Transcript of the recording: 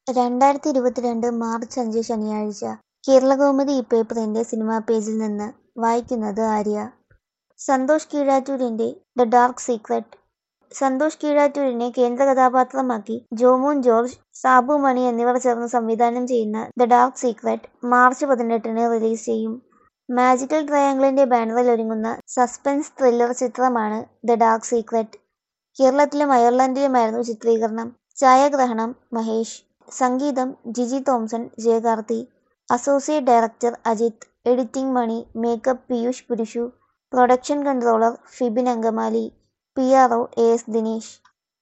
രണ്ടായിരത്തി ഇരുപത്തിരണ്ട് മാർച്ച് അഞ്ച് ശനിയാഴ്ച കേരളകൗമുദി ഇപ്പേപ്പറിന്റെ സിനിമാ പേജിൽ നിന്ന് വായിക്കുന്നത് ആര്യ സന്തോഷ് കീഴാറ്റൂരിന്റെ ദ ഡാർക്ക് സീക്രട്ട് സന്തോഷ് കീഴാറ്റൂരിനെ കേന്ദ്ര കഥാപാത്രമാക്കി ജോമോൻ ജോർജ് സാബു മണി എന്നിവർ ചേർന്ന് സംവിധാനം ചെയ്യുന്ന ദ ഡാർക്ക് സീക്രട്ട് മാർച്ച് പതിനെട്ടിന് റിലീസ് ചെയ്യും മാജിക്കൽ ട്രയാങ്കിളിന്റെ ബാനറിൽ ഒരുങ്ങുന്ന സസ്പെൻസ് ത്രില്ലർ ചിത്രമാണ് ദ ഡാർക്ക് സീക്രട്ട് കേരളത്തിലും അയർലൻഡിലുമായിരുന്നു ചിത്രീകരണം ഛായാഗ്രഹണം മഹേഷ് സംഗീതം Jiji Thomson Jayakarthi associate director Ajith editing Mani makeup Piyush Purushu production controller Fibin Angamaly P R O A S Dinesh